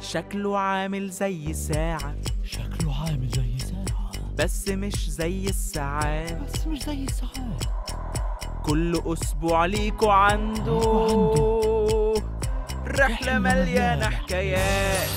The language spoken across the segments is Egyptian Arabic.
شكله عامل زي ساعة شكله عامل زي ساعة بس مش زي الساعات بس مش زي الساعات كل أسبوع ليكوا عنده رحلة مليانة حكايات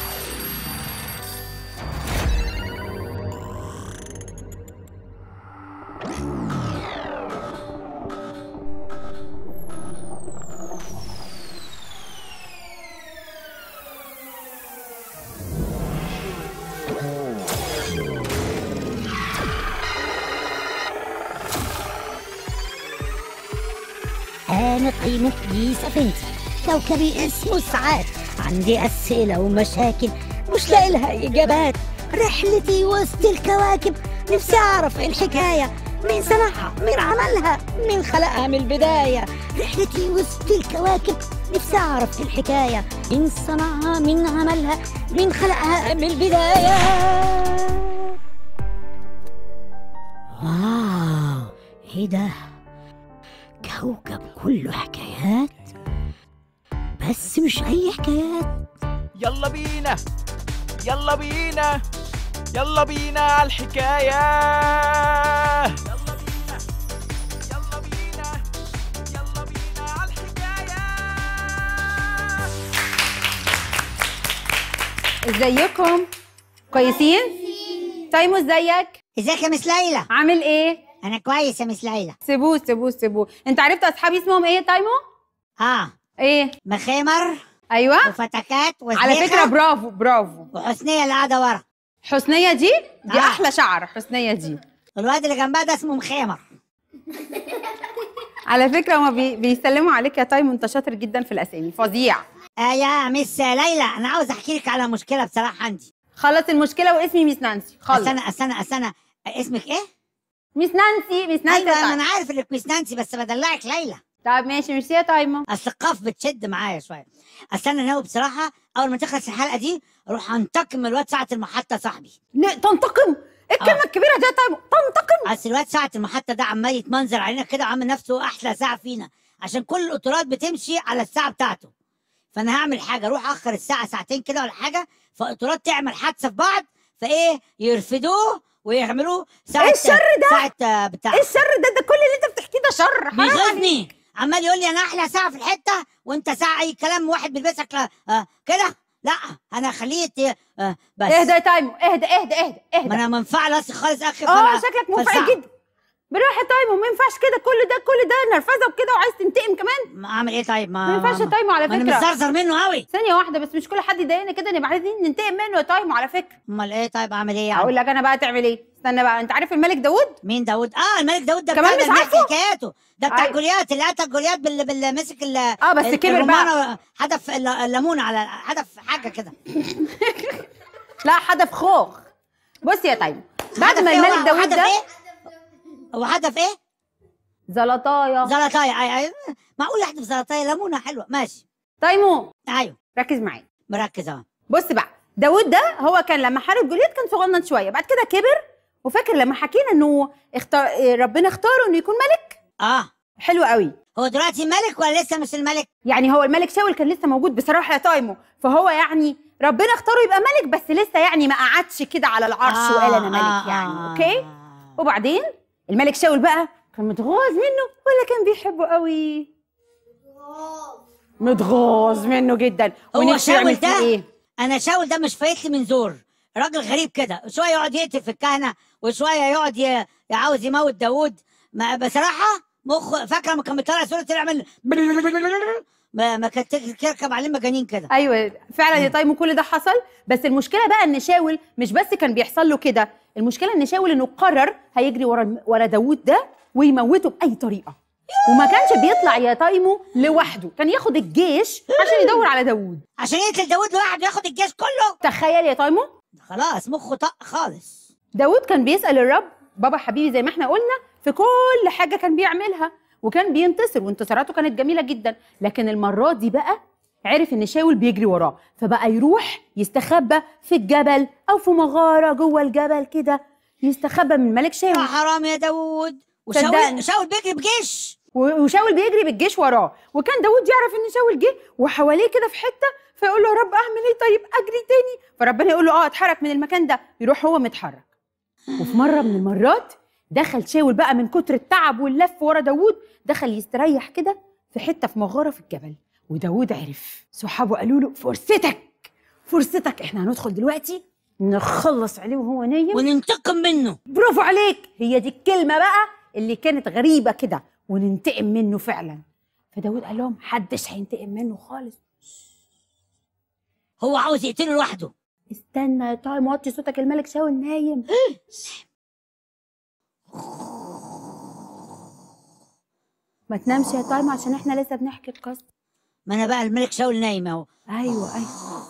أنا قيمة دي سفينتي كوكبي اسمه سعاد عندي أسئلة ومشاكل مش لاقي لها إجابات رحلتي وسط الكواكب نفسي أعرف إيه الحكاية مين صنعها مين عملها مين خلقها من البداية رحلتي وسط الكواكب نفسي أعرف إيه الحكاية مين صنعها مين عملها مين خلقها من البداية واو إيه ده كوكب كله حكايات بس مش أي حكايات يلا بينا يلا بينا يلا بينا على الحكاية يلا بينا يلا بينا يلا بينا على الحكاية ازيكم كويسين تايمو ازيك ازيك يا مس ليلى عامل ايه انا كويس يا مس ليلى سيبوه سيبوه سيبوه انت عرفت اصحابي اسمهم ايه يا تايمو اه ايه مخيمر ايوه وفتكات على وزيخة فكره برافو برافو وحسنية اللي قاعدة ورا حسنيه دي دي آه. احلى شعر حسنيه دي والواد اللي جنبها ده اسمه مخيمر على فكره هما بي... بيسلموا عليك يا تايمو انت شاطر جدا في الاسامي فظيع آه يا مس ليلى انا عاوز احكي لك على مشكلة بصراحة عندي خلص المشكله واسمي ميس نانسي خلص استنى استنى استنى اسمك ايه؟ ميس نانسي ميس نانسي ايوه ما يا انا تايمو. عارف انك مس نانسي بس بدلعك ليلى طب ماشي ميرسي يا تايمو اصل القاف بتشد معايا شويه اصل انا ناوي بصراحه اول ما تخلص الحلقه دي اروح انتقم من الواد ساعه المحطه صاحبي لا تنتقم ايه الكلمه آه. الكبيره دي يا تايمو تنتقم اصل الواد ساعه المحطه ده عمال يتمنظر علينا كده وعامل نفسه احلى ساعه فينا عشان كل القطارات بتمشي على الساعه بتاعته فانا هعمل حاجه اروح اخر الساعه ساعتين كده ولا حاجه فالقطارات تعمل حادثه في بعض فايه يرفدوه ويعملوا ساعه إيه الشر ده؟ ساعه آه، بتاع ايه الشر ده ده كل اللي انت بتحكيه ده شر حرام عليك. بيغيظني عمال يقول لي انا احلى ساعه في الحته وانت ساعه اي كلام واحد بيلبسك لا آه كده لا انا اخليه يت- آه بس اهدى يا تايمو اهدى اهدى اهدى ما اهدى انا منفعل اصلي خالص اخر اه فأنا- شكلك فالساعة. منفعل جدا بالراحه يا تايمو ما ينفعش كده كل ده كل ده نرفزه وكده وعايز تنتقم كمان ما اعمل ايه طيب ما ما ينفعش يا تايمو على ما انا فكره متزرزر منه قوي ثانيه واحده بس مش كل حد يضايقنا كده نبقى عايزين ننتقم منه يا تايمو على فكره امال ايه طيب اعمل ايه يعني اقول لك انا بقى تعمل ايه استنى بقى انت عارف الملك داوود مين داوود اه الملك داوود ده كمان بتاع مش ده عارفه؟ حكاياته ده بتاع أيوة. جوليات اللي قتل جوليات باللي باللي مسك ال اه بس ال- كبر بقى الرمانة حدف الل- الليمون على حدف حاجه كده لا حدف خوخ بص يا تايمو بعد حدف ما إيه؟ الملك هو داوود حدف ده ايه هو حدف ايه زلطايا زلطايه اي اي معقول يحدف زلطايه ليمونه حلوه ماشي تايمو ايوه ركز معايا مركز اهو بص بقى داوود ده هو كان لما حارب جوليات كان صغنن شويه بعد كده كبر وفاكر لما حكينا انه اختار ربنا اختاره انه يكون ملك اه حلو قوي هو دلوقتي ملك ولا لسه مش الملك يعني هو الملك شاول كان لسه موجود بصراحه يا تايمو فهو يعني ربنا اختاره يبقى ملك بس لسه يعني ما قعدش كده على العرش آه، وقال انا ملك آه، يعني آه. اوكي وبعدين الملك شاول بقى كان متغاظ منه ولا كان بيحبه قوي متغاظ منه جدا هو ونفسه شاول يعمل فيه ده؟ ايه انا شاول ده مش فايت لي من زور راجل غريب كده شويه يقعد يقتل في الكهنه وشويه يقعد ي- عاوز يموت داوود ما بصراحه مخ فاكره لما كان بيطلع سوره يعمل ما ما كانت تركب عليه مجانين كده ايوه فعلا يا تايمو كل ده حصل بس المشكله بقى ان شاول مش بس كان بيحصل له كده المشكله ان شاول انه قرر هيجري ورا ورا داوود ده ويموته باي طريقه وما كانش بيطلع يا تايمو لوحده كان ياخد الجيش عشان يدور على داوود عشان يقتل داوود لوحده ياخد الجيش كله تخيل يا تايمو خلاص مخه طق خالص داوود كان بيسال الرب بابا حبيبي زي ما احنا قلنا في كل حاجه كان بيعملها وكان بينتصر وانتصاراته كانت جميله جدا لكن المره دي بقى عرف ان شاول بيجري وراه فبقى يروح يستخبى في الجبل او في مغاره جوه الجبل كده يستخبى من ملك يا شاول حرام يا داوود وشاول صدقني. شاول بيجري بجيش و- وشاول بيجري بالجيش وراه وكان داوود يعرف ان شاول جه وحواليه كده في حته فيقول له يا رب اعمل ايه طيب اجري تاني فربنا يقول له اه اتحرك من المكان ده يروح هو متحرك وفي مره من المرات دخل شاول بقى من كتر التعب واللف ورا داوود دخل يستريح كده في حته في مغاره في الجبل وداوود عرف صحابه قالوا له فرصتك فرصتك احنا هندخل دلوقتي نخلص عليه وهو نايم وننتقم منه برافو عليك هي دي الكلمة بقى اللي كانت غريبة كده وننتقم منه فعلا فداود قال لهم محدش هينتقم منه خالص هو عاوز يقتله لوحده استنى يا طه موطي صوتك الملك شاول نايم ما تنامش يا تايم عشان احنا لسه بنحكي القصة ما انا بقى الملك شاول نايم اهو ايوه ايوه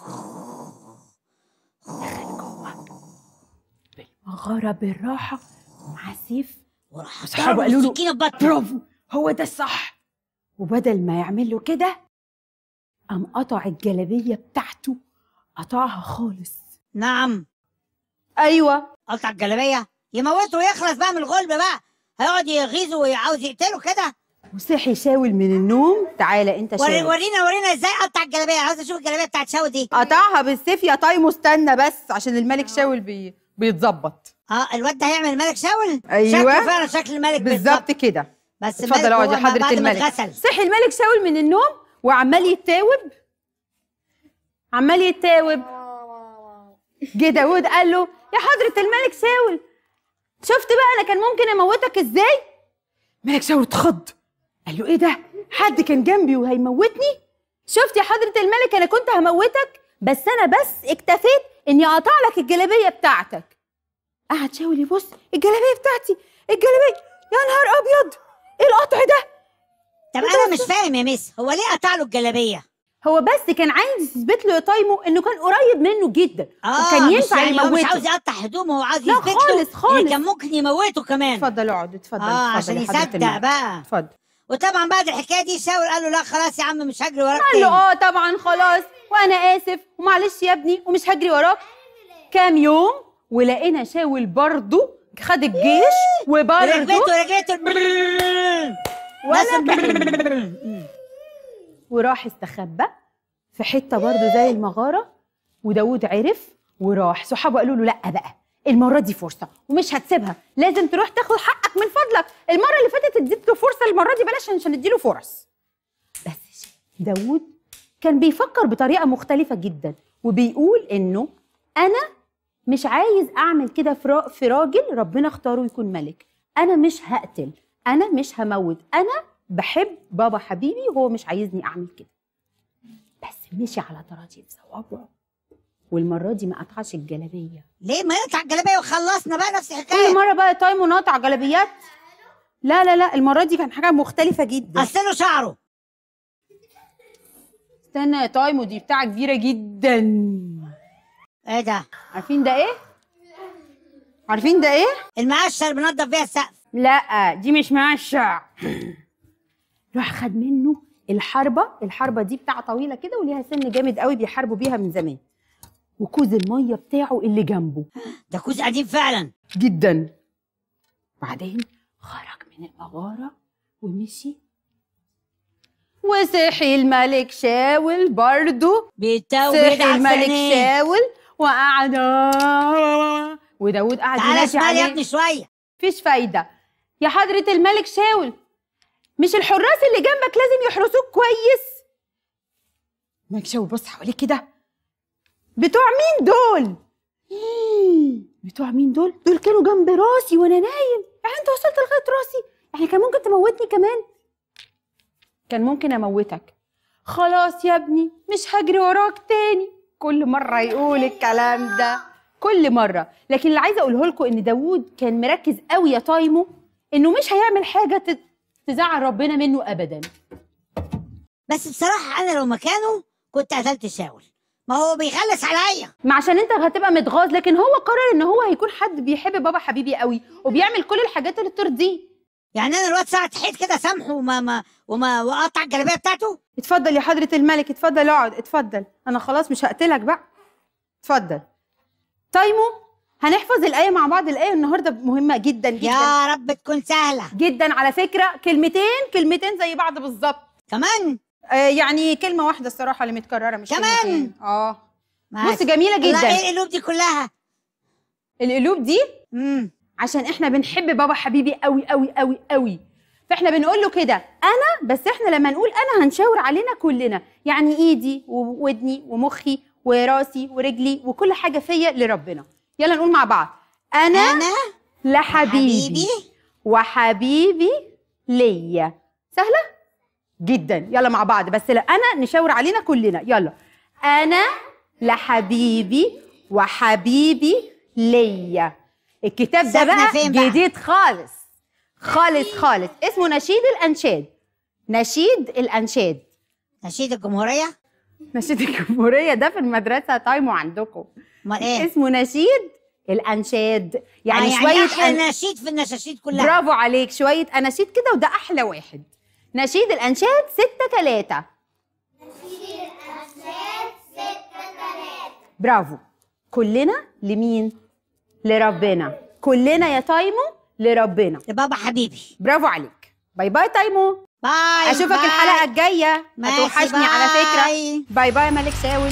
دخل جوه بالمغارة بالراحة ومعاه سيف وراح أصحابه ضربه قالوا له بالسكينه في بطنه برافو هو ده الصح وبدل ما يعمل له كده قام قطع الجلابيه بتاعته قطعها خالص نعم ايوه قطع الجلابيه يموته ويخلص بقى من الغلب بقى هيقعد يغيظه وعاوز يقتله كده وصحي شاول من النوم تعالى انت وري شاول ورينا ورينا ازاي قطع الجلابيه عاوز اشوف الجلابيه بتاعت شاو دي قطعها بالسيف يا تايمو استنى بس عشان الملك شاول بي... بيتظبط اه الواد ده هيعمل الملك شاول أيوة. شكله فعلا شكل الملك بالظبط كده بس اتفضل الملك اقعد يا هو ما حضرة بعد ما الملك اتغسل. صحي الملك شاول من النوم وعمال يتاوب عمال يتاوب جه داود قال له يا حضرة الملك شاول شفت بقى انا كان ممكن اموتك ازاي ملك شاول اتخض قال له ايه ده حد كان جنبي وهيموتني شفت يا حضرة الملك انا كنت هموتك بس انا بس اكتفيت اني اقطع لك الجلابية بتاعتك قعد شاول يبص الجلابية بتاعتي الجلابية يا نهار ابيض ايه القطع ده طب انا مش فاهم يا مس هو ليه قطع له الجلابيه هو بس كان عايز يثبت له يا تايمو انه كان قريب منه جدا اه وكان مش ينفع يعني هو مش يموته عاوز يقطع هدومه هو عاوز لا يثبت له خالص، ان خالص. كان ممكن يموته كمان اتفضل اقعد اتفضل اه اتفضل عشان يا حضرة يصدق الملك. بقى اتفضل وطبعا بعد الحكايه دي شاول قال له لا خلاص يا عم مش هجري وراك قال له تاني اه طبعا خلاص وانا اسف ومعلش يا ابني ومش هجري وراك كام يوم ولقينا شاول برضه خد الجيش وبرضه رجلته رجلته ولا وراح استخبى في حته برضه زي المغاره وداود عرف وراح صحابه قالوا له لا بقى المره دي فرصه ومش هتسيبها لازم تروح تاخد حقك من فضلك المره اللي فاتت اديت له فرصه المره دي بلاش عشان نديله فرص بس داود كان بيفكر بطريقه مختلفه جدا وبيقول انه انا مش عايز اعمل كده في را- في راجل ربنا اختاره يكون ملك انا مش هقتل انا مش هموت انا بحب بابا حبيبي وهو مش عايزني اعمل كده بس مشي على طراطيف صوابعه والمره دي ما قطعش الجلابيه ليه ما يقطع الجلابيه وخلصنا بقى نفس كل الحكايه مره بقى تايمو نقطع جلابيات لا لا لا المره دي كان حاجه مختلفه جدا قصله شعره استنى يا تايمو دي بتاعه كبيره جدا ايه ده عارفين ده ايه عارفين ده ايه المقشه اللي بنضف بيها السقف لا دي مش ماشة راح خد منه الحربة الحربة دي بتاعة طويلة كده وليها سن جامد قوي بيحاربوا بيها من زمان وكوز المية بتاعه اللي جنبه ده كوز قديم فعلا جدا بعدين خرج من المغارة ومشي وصحي الملك شاول برضه بيتاوب صحي ويدعك في الملك عينيه. شاول وقعد وداود قعد تعالى ينادي شمال يا عليه ابني شويه مفيش فايدة يا حضرة الملك شاول مش الحراس اللي جنبك لازم يحرسوك كويس الملك شاول بص حواليه كده بتوع مين دول؟ بتوع مين دول؟ دول كانوا جنب راسي وانا نايم يعني انت وصلت لغاية راسي يعني كان ممكن تموتني كمان كان ممكن اموتك خلاص يا ابني مش هجري وراك تاني كل مرة يقول الكلام ده كل مرة لكن اللي عايزة أقوله لكم إن داوود كان مركز قوي يا تايمو إنه مش هيعمل حاجة ت- تزعل ربنا منه أبدا بس بصراحه انا لو مكانه كنت قتلت شاول ما هو بيخلص عليا ما عشان انت هتبقى متغاظ لكن هو قرر ان هو هيكون حد بيحب بابا حبيبي قوي وبيعمل كل الحاجات اللي ترضيه يعني انا الواد ساعه حيت كده سامحه وما ما وما وقطع الجلابيه بتاعته اتفضل يا حضرة الملك اتفضل اقعد اتفضل انا خلاص مش هقتلك بقى اتفضل تايمو هنحفظ الآية مع بعض الآية النهاردة مهمة جدا جدا يا رب تكون سهله جدا على فكرة كلمتين كلمتين زي بعض بالظبط كمان آه يعني كلمه واحده الصراحه اللي متكرره مش كمان؟ كلمتين. اه معاك. بص جميله لا جدا ايه القلوب دي كلها القلوب دي امم عشان احنا بنحب بابا حبيبي قوي قوي قوي قوي فاحنا بنقول له كده انا بس احنا لما نقول انا هنشاور علينا كلنا يعني ايدي وودني ومخي وراسي ورجلي وكل حاجه فيا لربنا يلا نقول مع بعض انا, انا لحبيبي حبيبي وحبيبي ليا سهله جدا يلا مع بعض بس لا انا نشاور علينا كلنا يلا انا لحبيبي وحبيبي ليا الكتاب ده ساكنة بقى فين بقى؟ جديد خالص خالص خالص اسمه نشيد الانشاد نشيد الانشاد نشيد الجمهوريه نشيد الجمهوريه ده في المدرسه تايمو عندكم امال ايه اسمه نشيد الانشاد يعني آه، شويه احلى أن- نشيد في النشاشيد كلها برافو عليك شوية أناشيد كده وده أحلى واحد نشيد الأنشاد ستة تلاتة برافو كلنا لمين؟ لربنا كلنا يا تايمو لربنا لبابا حبيبي برافو عليك باي باي تايمو باي أشوفك باي. الحلقة الجاية ماشي، هتوحشني على فكرة باي. باي باي ملك شاول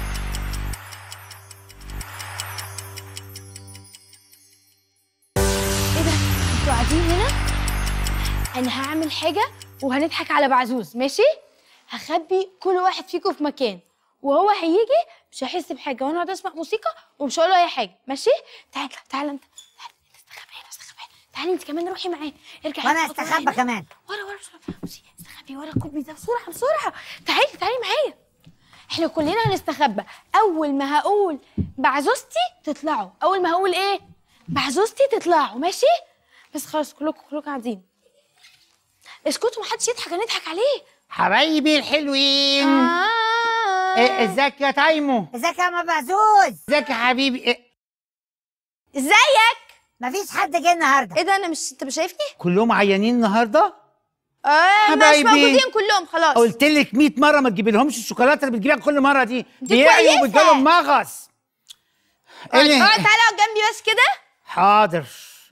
ايه ده انتوا قاعدين هنا انا هعمل حاجه وهنضحك على بعزوز ماشي هخبي كل واحد فيكم في مكان وهو هيجي مش هيحس بحاجه وانا هقعد اسمع موسيقى ومش هقول له اي حاجه ماشي تعال تعال انت تعال انت استخبي هنا استخبي هنا تعالي انت كمان روحي معاه ارجعي وانا خطوة استخبى هنا. كمان ورا ورا بسرعه بصي استخبي ورا الكوبري ده بسرعه بسرعه تعالي تعالي معايا احنا كلنا هنستخبى اول ما هقول بعزوزتي تطلعوا اول ما هقول ايه بعزوزتي تطلعوا ماشي بس خلاص كلكم كلكم قاعدين اسكتوا محدش يضحك هنضحك عليه حبايبي الحلوين آه. إيه، ازيك يا تايمو ازيك يا ام بعزوز ازيك يا حبيبي إيه، ازيك مفيش حد جه النهارده ايه ده انا مش انت مش شايفني كلهم عيانين النهارده اه مش حبايبي. موجودين كلهم خلاص قلت لك 100 مره ما تجيبي لهمش الشوكولاته اللي بتجيبيها كل مره دي دي بيعيوا كويسة. وبيجيلهم مغص اه إيه اللي- تعالى اقعد جنبي بس كده حاضر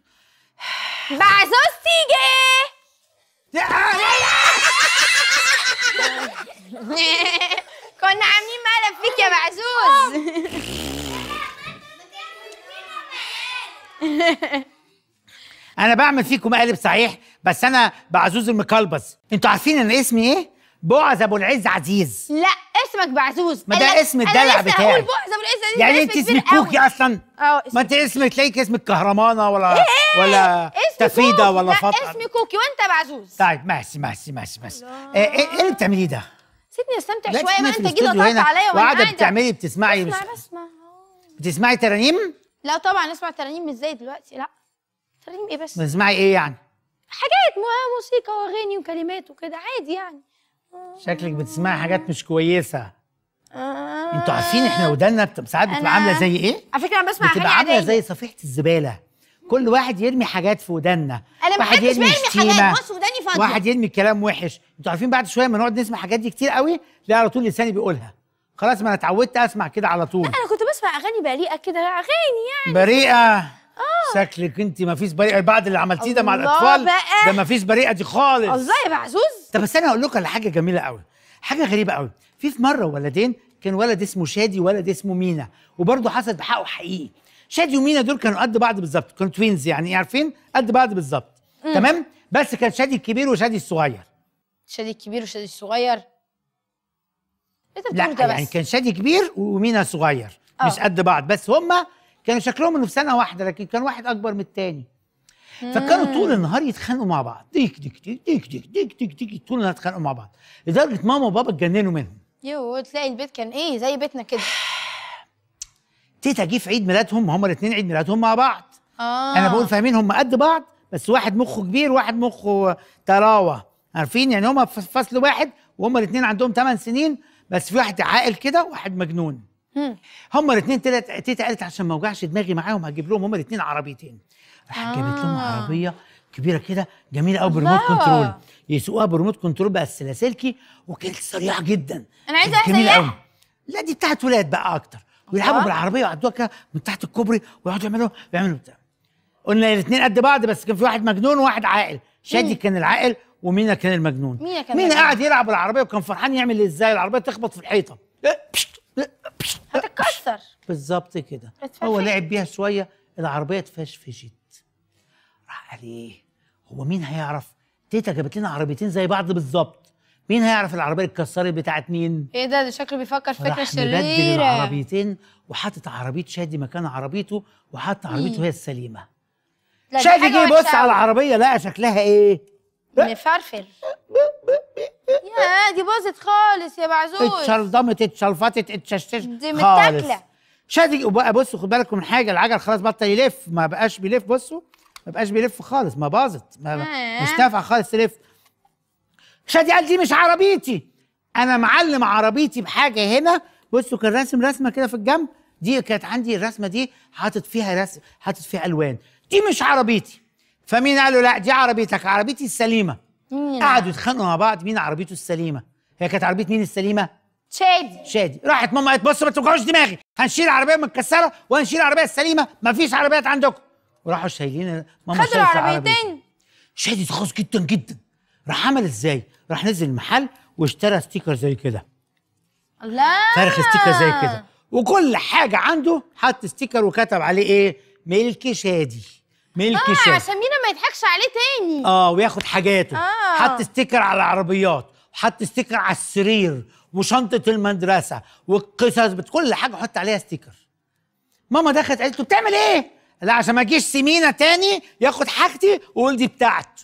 بعزوزتي جه لا، لا، كنا عاملين مقلب فيك يا بعزوز انا بعمل فيكم مقالب صحيح بس انا بعزوز المكلبز انتوا عارفين ان اسمي ايه بوعز ابو العز عزيز لا اسمك بعزوز ما ده قال لك- اسم أنا الدلع لسه بتاعي. هقول بعزة ابو العز عزيز يعني ده انت اسم اسمك كبير قوي. كوكي اصلا اه ما انت اسمك تلاقيك اسمك كهرمانه ولا ولا اسمي تفيده كوكي. ولا لا فطر اسمي كوكي وانت بعزوز طيب ماشي ماشي ماشي ماشي ايه ايه إيه اللي بتعمليه ده؟ سيبني استمتع لا شويه تسمعي ما في انت كده الاستوديو ضغطت هنا عليا وانا وقاعده قاعده بتعملي بتسمعي بسمع بس بسمع بتسمعي ترانيم؟ لا طبعا اسمع ترانيم مش زي دلوقتي لا ترانيم ايه بس بتسمعي ايه يعني؟ حاجات مو- موسيقى واغاني وكلمات وكده عادي يعني شكلك بتسمعي حاجات مش كويسه آه. انتوا عارفين احنا ودانا بت- ساعات أنا- بتبقى عامله زي ايه؟ على فكره انا بسمع اغاني بتبقى عامله عاديه زي صفيحه الزباله كل واحد يرمي حاجات في ودنا انا ما واحد بحبش برمي شتيمة، حاجات بص وداني فاضيه واحد يرمي كلام وحش انتوا عارفين بعد شويه ما نقعد نسمع حاجات دي كتير قوي تلاقي على طول لساني بيقولها خلاص ما انا اتعودت اسمع كده على طول انا كنت بسمع اغاني بريئه كده اغاني يعني بريئه شكلك انت ما فيش بريئه بعد اللي عملتيه ده مع الله الاطفال بقى. ده ما فيش بريئه دي خالص الله يا بعزوز طب بس انا هقول لكم على حاجه جميله قوي حاجه غريبه قوي في في مره ولدين كان ولد اسمه شادي وولد اسمه مينا وبرضه حصل بحقه حقيقي شادي ومينا دول كانوا قد بعض بالظبط كانوا توينز يعني عارفين قد بعض بالظبط تمام بس كان شادي الكبير وشادي الصغير شادي الكبير وشادي الصغير ايه ده لا بتقول ده يعني بس كان شادي كبير ومينا صغير مش آه. قد بعض بس هما كانوا شكلهم انه في سنه واحده لكن كان واحد اكبر من التاني فكانوا طول النهار يتخانقوا مع بعض ديك ديك ديك ديك ديك ديك ديك ديك طول النهار يتخانقوا مع بعض لدرجه ماما وبابا اتجننوا منهم يو تلاقي البيت كان ايه زي بيتنا كده تيتا جه في عيد ميلادهم هما الاثنين عيد ميلادهم مع بعض اه انا بقول فاهمين هم قد بعض بس واحد مخه كبير وواحد مخه تراوه عارفين يعني هم في فصل واحد وهم الاثنين عندهم 8 سنين بس في واحد عاقل كده وواحد مجنون مم. هم الاثنين تلات تيتا قالت عشان ما اوجعش دماغي معاهم هجيب لهم هم الاثنين عربيتين راحت جابت لهم آه. عربيه كبيره كده جميله قوي بريموت الله. كنترول يسوقوها بريموت كنترول بس لاسلكي وكانت سريعه جدا انا عايزه كانت واحده جميله زيها قوي لا دي بتاعت ولاد بقى اكتر ويلعبوا الله. بالعربيه ويعدوها كده من تحت الكوبري ويقعدوا يعملوا يعملوا بتاع قلنا الاثنين قد بعض بس كان في واحد مجنون وواحد عاقل شادي كان العاقل ومينا كان المجنون مينا كان مينا المجنون. قاعد يلعب بالعربيه وكان فرحان يعمل ازاي العربيه تخبط في الحيطه هتتكسر بالظبط كده اتفشفشت. هو لعب بيها شويه العربيه اتفشفشت راح قال ايه هو مين هيعرف تيتا جابت لنا عربيتين زي بعض بالظبط مين هيعرف العربيه اللي اتكسرت بتاعت مين ايه ده ده شكله بيفكر فكره راح مبدل شريره العربيتين وحاطط عربيه شادي مكان عربيته وحط عربيته هي السليمه لا، دي شادي حاجة جه وحشة يبص على أوي. العربيه لقى شكلها ايه مفرفر يا دي باظت خالص يا بعزوز اتشلضمت اتشلفتت اتشششت دي خالص. متاكله شادي وبقى بصوا خد بالكم من حاجه العجل خلاص بطل يلف ما بقاش بيلف بصوا ما بقاش بيلف خالص ما باظت ما آه. مش نافع خالص تلف شادي قال دي مش عربيتي انا معلم عربيتي بحاجه هنا بصوا كان راسم رسمه كده في الجنب دي كانت عندي الرسمه دي حاطط فيها رسم حاطط فيها الوان دي مش عربيتي فمين قال له لا دي عربيتك عربيتي السليمه مين؟ قعدوا يتخانقوا مع بعض مين عربيته السليمه هي كانت عربيه مين السليمه شادي شادي راحت ماما قالت بصوا ما توجعوش دماغي هنشيل العربيه متكسره وهنشيل العربيه السليمه ما فيش عربيات عندكم وراحوا شايلين ماما خدوا شالت العربيتين شادي اتخص جدا جدا راح عمل ازاي راح نزل المحل واشترى ستيكر زي كده الله فرخ ستيكر زي كده وكل حاجه عنده حط ستيكر وكتب عليه ايه ملك شادي ملك اه شادي عشان مينا ما يضحكش عليه تاني اه وياخد حاجاته آه. حط ستيكر على العربيات وحط ستيكر على السرير وشنطه المدرسه والقصص بت- كل حاجه حط عليها ستيكر ماما دخلت قالت له بتعمل ايه لا عشان ما يجيش سمينه تاني ياخد حاجتي ويقول دي بتاعته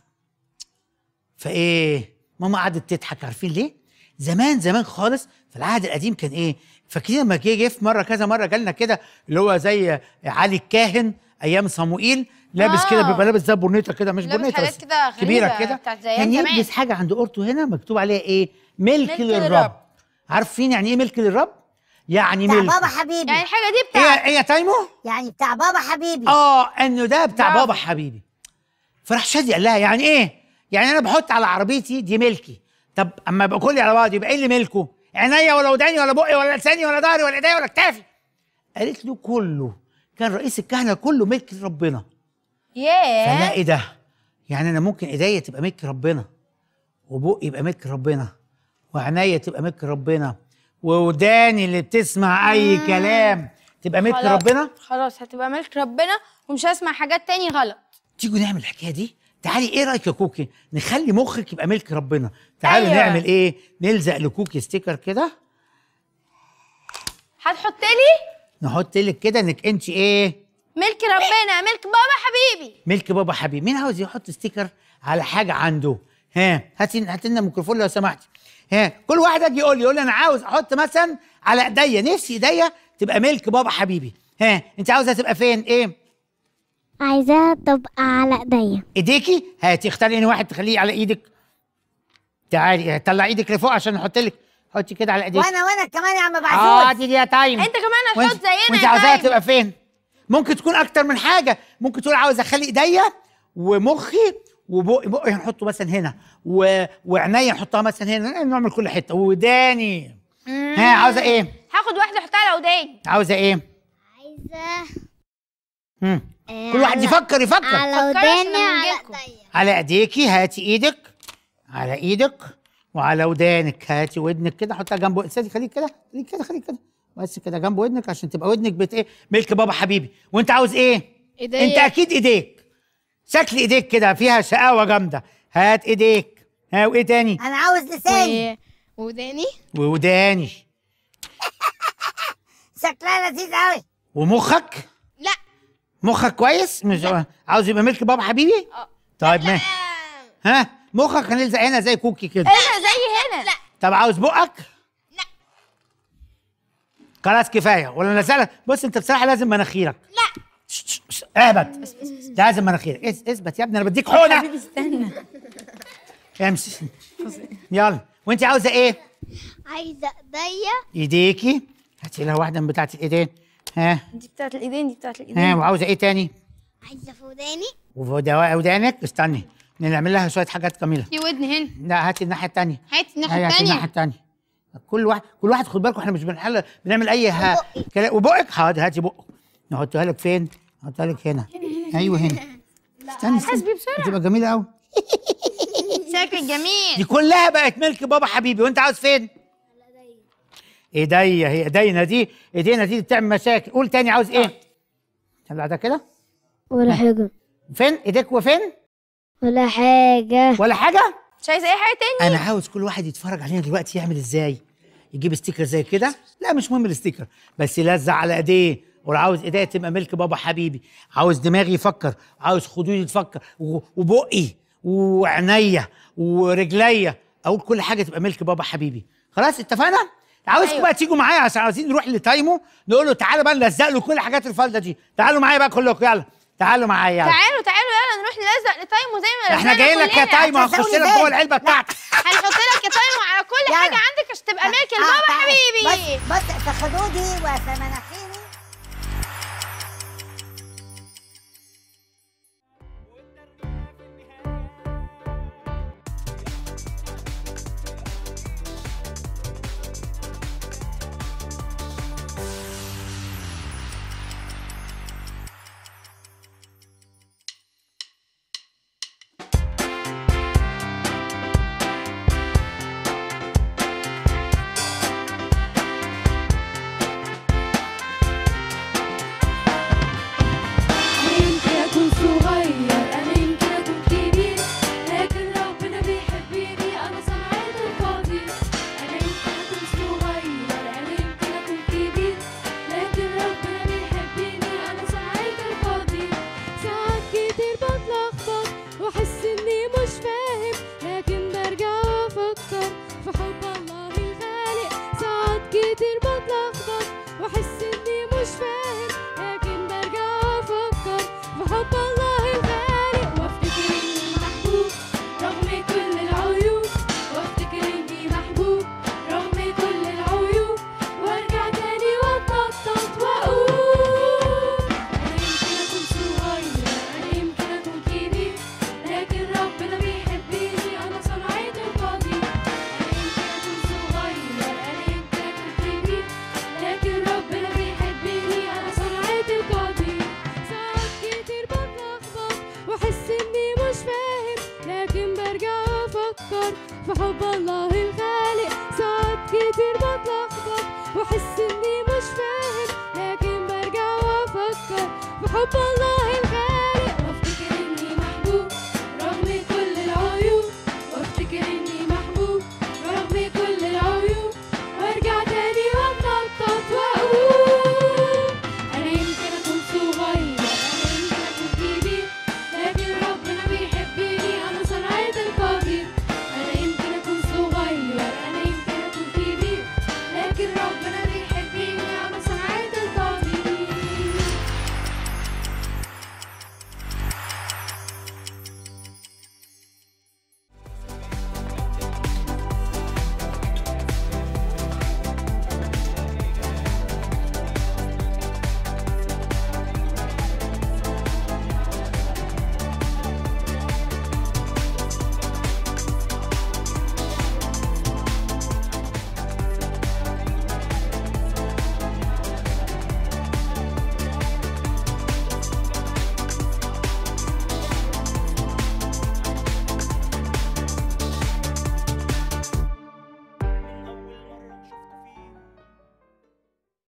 فايه ماما قعدت تضحك عارفين ليه زمان زمان خالص في العهد القديم كان ايه فاكرين لما جه جه في مره كذا مره جالنا كده اللي هو زي علي الكاهن ايام صموئيل لابس آه. كده بيبقى لابس زي برنيطه كده مش لابس برنيطه حاجات بس كده غريبة كبيره كده بتاعت زي كان أيام زمان. يلبس حاجه عند اورته هنا مكتوب عليها ايه ملك, ملك للرب. للرب. عارفين يعني ايه ملك للرب يعني بتاع ملك بابا حبيبي يعني الحاجه دي ايه بتاعت ايه يا تايمو يعني بتاع بابا حبيبي اه انه ده بتاع برافو. بابا حبيبي فراح شادي قال لها يعني ايه يعني انا بحط على عربيتي دي ملكي طب اما يبقى كلي على بعض يبقى ايه اللي ملكه عينيا ولا وداني ولا بقي ولا لساني ولا ظهري ولا ايديا ولا كتافي قالت له كله كان رئيس الكهنه كله ملك ربنا فلا ياه ايه ده يعني انا ممكن ايديا تبقى ملك ربنا وبقي يبقى ملك ربنا وعينيا تبقى ملك ربنا ووداني اللي بتسمع اي كلام تبقى ملك خلاص. ربنا خلاص هتبقى ملك ربنا ومش هسمع حاجات تاني غلط تيجوا نعمل الحكايه دي تعالي ايه رايك يا كوكي نخلي مخك يبقى ملك ربنا تعالوا أيوة. نعمل ايه نلزق لكوكي ستيكر كده هتحط لي نحط لك كده انك انت ايه ملك ربنا ملك بابا حبيبي ملك بابا حبيبي مين عاوز يحط ستيكر على حاجه عنده ها هاتي هات لنا ميكروفون لو سمحتي ها كل واحد يجي يقول لي يقول لي انا عاوز احط مثلا على ايديا نفسي ايديا تبقى ملك بابا حبيبي ها انت عاوزها تبقى فين ايه عايزاها تبقى على ايديا ايديكي هاتي اختاري اني واحد تخليه على ايدك تعالي طلع ايدك لفوق عشان نحط لك حطي كده على ايديك وانا وانا كمان يا عم اه بعزوز دي دي يا تايم انت كمان هتحط زينا وانت يا عاوزاها تايم. تبقى فين ممكن تكون اكتر من حاجه ممكن تقول عاوز اخلي ايديا ومخي وبقي بقي هنحطه مثلا هنا و... وعينيا نحطها مثلا هنا نعمل كل حته وداني ها عاوزه ايه هاخد واحده احطها على وداني عاوزه ايه عايزة مم. آه، كل واحد على- يفكر يفكر على فكروا عشان وداني لما على نجيلكوا. ايديا على ايديكي هاتي ايدك على ايدك وعلى ودانك هاتي ودنك كده حطها جنب استاذي خليك كده خليك كده خليك كده بس كده جنب ودنك عشان تبقى ودنك بت ايه ملك بابا حبيبي وانت عاوز ايه ايديا. انت اكيد ايديك شكل ايديك كده فيها شقاوه جامده هات ايديك ها وايه تاني انا عاوز لساني وداني ووداني شكلها لذيذ قوي ومخك لا مخك كويس مش عاوز يبقى ملك بابا حبيبي اه. طيب ما ها مخك هنلزق هنا زي كوكي كده انا زي هنا لا طب عاوز بقك؟ لا خلاص كفايه ولا نزلك بص انت بصراحه لازم مناخيرك لا اهبط لازم مناخيرك اس- اثبت يا ابني انا بديك حقنه حبيبي استنى امشي يلا وانت عاوزه ايه؟ عايزة ايديا ايديكي هاتي لها واحده من بتاعت الايدين ها دي بتاعت الايدين دي بتاعت ها الايدين وعاوزه ايه تاني؟ عايزة في وداني وفي ودانك استني نعمل لها شويه حاجات جميله في ودن هنا لا هاتي الناحيه الثانيه هات الناحيه هاتي الثانيه الناحيه الثانيه كل واحد كل واحد خد بالكم احنا مش بنحل بنعمل اي ها كلام وبقك حاضر هاتي بقك نحطها لك فين؟ نحطها لك هنا ايوه هنا استني استني حاسبي بسرعة. هتبقى جميله قوي شكل جميل دي كلها بقت ملك بابا حبيبي وانت عاوز فين ايديا هي ايدينا دي ايدينا دي بتعمل مشاكل قول تاني عاوز ايه طلع ده كده ولا حاجة فين ايديك وفين ولا حاجة ولا حاجه مش عايز اي حاجه تاني انا عاوز كل واحد يتفرج علينا دلوقتي يعمل ازاي يجيب ستيكر زي كده لا مش مهم الستيكر بس يلزق على ايديه ولو عاوز ايديا تبقى ملك بابا حبيبي عاوز دماغي يفكر عاوز خدودي تفكر و- وبقي وعينيا ورجليا اقول كل حاجه تبقى ملك بابا حبيبي خلاص اتفقنا عاوزكم أيوة. بقى تيجوا معايا عشان عاوزين نروح لتايمو نقول له تعالى بقى نلزق له كل حاجات الفالده دي تعالوا معايا بقى كلكم يلا تعالوا معايا يلا. تعالوا تعالوا يلا نروح نلزق لتايمو زي ما احنا لزقنا جايين لك يا كلنا. تايمو هنخش هتلزقوني لك جوه فين؟ العلبه بتاعتك هنحط لك يا تايمو على كل يلا. حاجه عندك عشان تبقى ملك آه، البابا آه. حبيبي بص بص في خدودي وفي مناخيري أنا يمكن أكون صغير أنا يمكن أكون كبير لكن ربنا بيحبني أنا صنعت القدير أنا يمكن أكون صغير أنا يمكن أكون كبير لكن ربنا بيحبني أنا صنعت القدير ساعات كتير بتلخبط وأحس إني مش فاهم لكن برجع وأفكر في حب الله الخالق ساعات كتير بتلخبط وأحس إني مش فاهم لكن برجع وأفكر في حب الله الخالق وافتكر اني محبوب رغم كل العيوب وافتكر اني محبوب رغم كل العيوب وارجع تاني واتنطط واقول انا يمكن اكون صغير انا يمكن اكون كبير لكن ربنا بيحبني انا صنعت القدير انا يمكن اكون صغير انا يمكن اكون كبير لكن ربنا بيحبني انا صنعت القدير ساعات كتير بتلخبط واحس اني مش فاهم لكن برجع وافكر في حب الله الخالق ساعات كتير بتلخبط واحس اني مش فاهم لكن برجع وافكر في حب الله